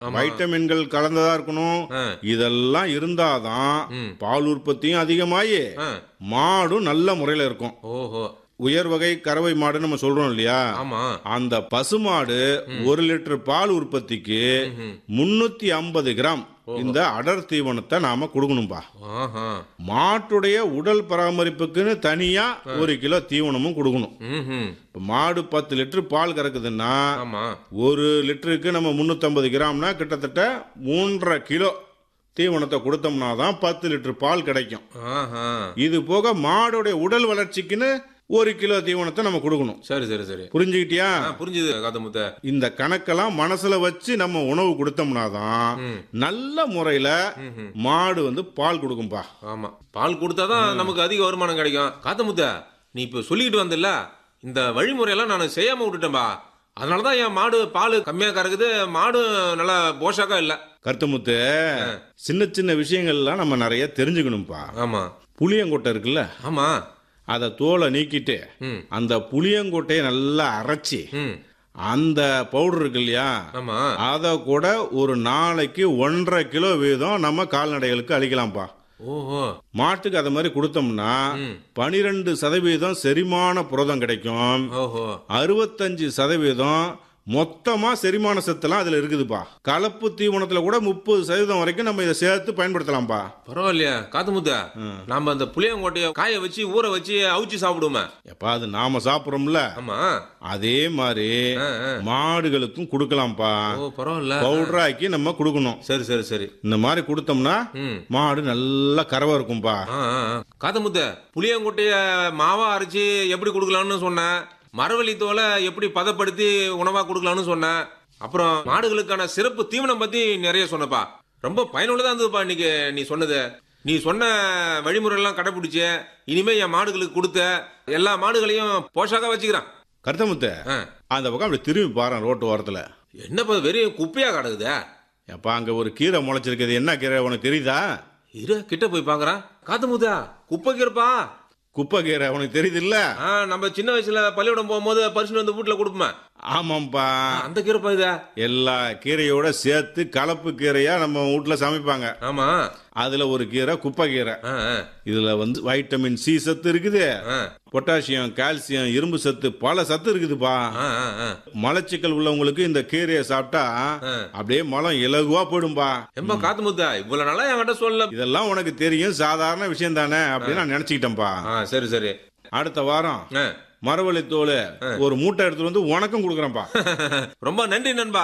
ஆமா. வைட்டமின்கள் கலந்ததா இருக்கணும் ஆ. இதெல்லாம் இருந்தாதான் ம். பால் உற்பத்தியும் அதிகமாயி ஆ. மாடும் நல்ல முறையில இருக்கும் ஓஹோ உயர் வகை கறவை மாடு நம்ம சொல்றோம் இல்லையா ஆமா அந்த பசுமாடு ஒரு லிட்டர் பால் உற்பத்திக்கு ம்ஹும். முன்னூத்தி ஐம்பது கிராம் இந்த அடர் தீவனத்தை நாம கொடுக்கணும்பா ஆஹா மாட்டுடைய உடல் பராமரிப்புக்குன்னு தனியா ஒரு கிலோ தீவனமும் கொடுக்கணும் ம்ஹும். இப்ப மாடு பத்து லிட்டர் பால் கறக்குதுன்னா ஆமா ஒரு லிட்டருக்கு நம்ம முந்நூற்றம்பது கிராம்னா கிட்டத்தட்ட மூன்றரை கிலோ தீவனத்தை கொடுத்தோம்னா தான் பத்து லிட்டர் பால் கிடைக்கும் ஆஹா இது போக மாடுடைய உடல் வளர்ச்சிக்குன்னு ஒரு கிலோ தீவனத்தை நம்ம கொடுக்கணும் சரி சரி சரி புரிஞ்சுக்கிட்டியா ஆ, புரிஞ்சுது காத்தமுத்த இந்த கணக்கெல்லாம் மனசுல வச்சு நம்ம உணவு கொடுத்தோம்னா தான் ம். நல்ல முறையில ம்ஹும். மாடு வந்து பால் கொடுக்கும்பா ஆமா பால் கொடுத்தாதான் நமக்கு அதிக வருமானம் கிடைக்கும் காத்தமுத்த நீ இப்ப சொல்லிக்கிட்டு வந்தல இந்த வழிமுறையெல்லாம் நான் செய்யாம விட்டுட்டேன்பா அதனாலதான் என் மாடு பால் கம்மியா கறக்குது மாடு நல்லா போஷாக்கா இல்ல கருத்தமுத்து சின்ன சின்ன விஷயங்கள்லாம் நம்ம நிறைய தெரிஞ்சுக்கணும்ப்பா ஆமா புளியங்கொட்டை இருக்குல்ல ஆமா அதை தோலை நீக்கிட்டு ம் அந்த புளியங்கொட்டையை நல்லா அரைச்சி ம் அந்த பவுடர் இருக்கு இல்லையா ஆமா அதை கூட ஒரு நாளைக்கு ஒன்றரை கிலோ வீதம் நம்ம கால்நடைகளுக்கு அளிக்கலாம்ப்பா ஓஹோ மாட்டுக்கு அதை மாதிரி கொடுத்தோம்னா ம். பனிரெண்டு சதவீதம் செரிமான புரதம் கிடைக்கும் ஓஹோ அறுபத்தஞ்சு சதவீதம் மொத்தமா செரிமான சத்தெல்லாம் அதுல இருக்குதுப்பா கலப்பு தீவனத்துல கூட முப்பது சதவீதம் வரைக்கும் நம்ம இதை சேர்த்து பயன்படுத்தலாம்ப்பா பரவாயில்லையா காத்துமுத்த நாம அந்த புளியங்கோட்டைய காய வச்சு ஊற வச்சு அவிச்சு சாப்பிடுவோமே எப்பா அது நாம சாப்பிட்றோம்ல ஆமா அதே மாதிரி ஆ, ஆ. மாடுகளுக்கும் கொடுக்கலாம்ப்பா ஓ பரவாயில்ல பவுடராக்கி நம்ம கொடுக்கணும் சரி சரி சரி இந்த மாதிரி கொடுத்தோம்னா ம் மாடு நல்லா கறவை இருக்கும்பா ஆ, ஆ, ஆ. காத்தமுத்த புளியங்கொட்டைய மாவா அரைச்சு எப்படி கொடுக்கலாம்னு சொன்னேன் மரவள்ளி தோலை எப்படி பதப்படுத்தி உணவா கொடுக்கலாம்னு சொன்னேன் அப்புறம் மாடுகளுக்கான சிறப்பு தீவனம் பத்தி நிறைய சொன்னப்பா ரொம்ப பயனுள்ளதா இருந்ததுப்பா இன்னைக்கு நீ சொன்னது நீ சொன்ன வழிமுறை எல்லாம் கடைபிடிச்ச இனிமே என் மாடுகளுக்கு கொடுத்த எல்லா மாடுகளையும் போஷாக்கா வச்சுக்கிறேன் கருத்தமுத்த ஆ. அந்த பக்கம் அப்படி திரும்பி பாரு ரோட்டு ஓரத்துல என்னப்பா வெறும் குப்பையா கிடக்குதே எப்பா அங்க ஒரு கீரை முளைச்சிருக்குது என்ன கீரை உனக்கு தெரியுதா இரு கிட்ட போய் பாக்குறான் காத்தமுத்தா குப்பை கீரைப்பா குப்பை கீரை உனக்கு தெரியுது இல்ல ஆ, நம்ம சின்ன வயசுல பள்ளிக்கூடம் போகும்போது பரிசு வந்து வீட்டுல கொடுப்போமே ஆமாம்பா அந்த கீரைப்பா இதா எல்லா கீரையோட சேர்த்து கலப்பு கீரையா நம்ம வீட்டுல சமைப்பாங்க ஆமா அதுல ஒரு கீரை குப்பை கீரை ஆ, ஆ, இதுல வந்து வைட்டமின் சி சத்து இருக்குது ஆ, பொட்டாசியம் கால்சியம் இரும்பு சத்து பல சத்து இருக்குதுப்பா ஆ, ஆ, ஆ. மலச்சிக்கல் உள்ளவங்களுக்கு இந்த கீரையை சாப்பிட்டா அப்படியே மலம் இலகுவா போயிடும்பா எம்பா காத்து முத்தா இவ்வளவு நாளா என்கிட்ட சொல்லல இதெல்லாம் உனக்கு தெரியும் சாதாரண விஷயம் தானே அப்படின்னு நான் நினைச்சுக்கிட்டேன்ப்பா ஆ, சரி சரி அடுத்த வாரம் ஆ. மரவள்ளி தோல் ஒரு மூட்டை எடுத்துட்டு வந்து உனக்கும் கொடுக்குறேன்ப்பா ரொம்ப நன்றி நண்பா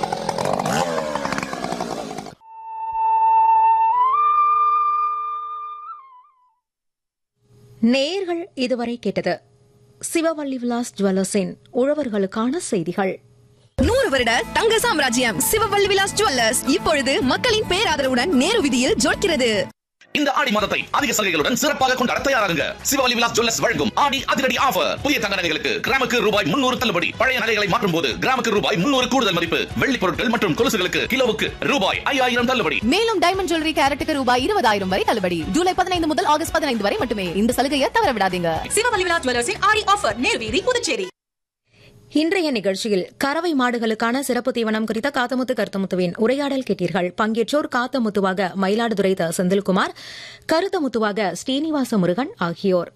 நேர்கள் இதுவரை கேட்டது சிவவள்ளி விலாஸ் ஜுவல்லர்ஸின் உழவர்களுக்கான செய்திகள் நூறு வருட தங்க சாம்ராஜ்யம் சிவவள்ளி விலாஸ் ஜுவல்லர்ஸ் இப்பொழுது மக்களின் பேராதரவுடன் நேரு வீதியில் ஜொலிக்கிறது இந்த ஆடி மாதத்தை அதிக சலுகைகளுடன் சிறப்பாக கொண்டாட தயாராகுங்க சிவவலி விலாஸ் ஜுவல்லர்ஸ் வழங்கும் ஆடி அதிரடி ஆஃபர் புதிய தங்க நகைகளுக்கு கிராமுக்கு ரூபாய் முன்னூறு தள்ளுபடி பழைய நகைகளை மாற்றும் போது கிராமுக்கு ரூபாய் முன்னூறு கூடுதல் மதிப்பு வெள்ளி பொருட்கள் மற்றும் கொலுசுகளுக்கு கிலோவுக்கு ரூபாய் ஐயாயிரம் தள்ளுபடி மேலும் டைமண்ட் ஜுவல்லரி கேரட்டுக்கு ரூபாய் இருபதாயிரம் வரை தள்ளுபடி ஜூலை பதினைந்து முதல் ஆகஸ்ட் பதினைந்து வரை மட்டுமே இந்த சலுகையை தவற விடாதீங்க சிவவல்லி விலாஸ் ஜுவல்லர்ஸின் ஆடி ஆஃபர் நேர்வீதி புதுச்சேரி இன்றைய நிகழ்ச்சியில் கறவை மாடுகளுக்கான சிறப்பு தீவனம் குறித்த காத்தமுத்து கருத்தமுத்துவின் உரையாடல் கேட்டீர்கள் பங்கேற்றோர் காத்தமுத்துவாக மயிலாடுதுறை த செந்தில்குமார் கருத்தமுத்துவாக ஸ்ரீனிவாச முருகன் ஆகியோர்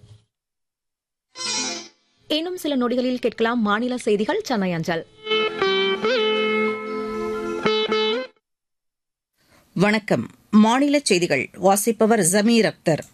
இன்னும் சில நொடிகளில் கேட்கலாம் மாநில செய்திகள் சென்னை அஞ்சல் வணக்கம் மாநில செய்திகள் வாசிப்பவர் ஜமீர் அக்தர்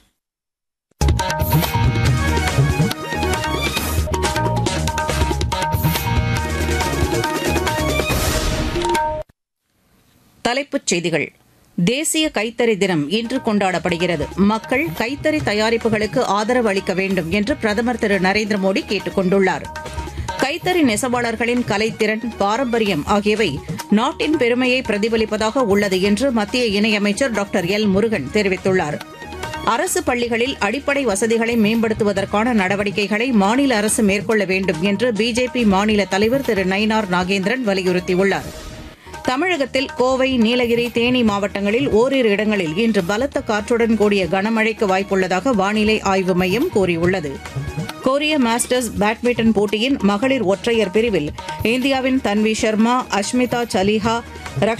தலைப்புச் செய்திகள் தேசிய கைத்தறி தினம் இன்று கொண்டாடப்படுகிறது மக்கள் கைத்தறி தயாரிப்புகளுக்கு ஆதரவு அளிக்க வேண்டும் என்று பிரதமர் திரு நரேந்திர மோடி கேட்டுக் கொண்டுள்ளார் கைத்தறி நெசவாளர்களின் கலைத்திறன் பாரம்பரியம் ஆகியவை நாட்டின் பெருமையை பிரதிபலிப்பதாக உள்ளது என்று மத்திய இணையமைச்சர் டாக்டர் எல் முருகன் தெரிவித்துள்ளார் அரசு பள்ளிகளில் அடிப்படை வசதிகளை மேம்படுத்துவதற்கான நடவடிக்கைகளை மாநில அரசு மேற்கொள்ள வேண்டும் என்று பிஜேபி மாநில தலைவர் திரு நயினார் நாகேந்திரன் வலியுறுத்தியுள்ளார் தமிழகத்தில் கோவை நீலகிரி தேனி மாவட்டங்களில் ஓரிரு இடங்களில் இன்று பலத்த காற்றுடன் கூடிய கனமழைக்கு வாய்ப்புள்ளதாக வானிலை ஆய்வு மையம் கூறியுள்ளது கொரிய மாஸ்டர்ஸ் பேட்மிண்டன் போட்டியின் மகளிர் ஒற்றையர் பிரிவில் இந்தியாவின் தன்வி சர்மா அஷ்மிதா சலிஹா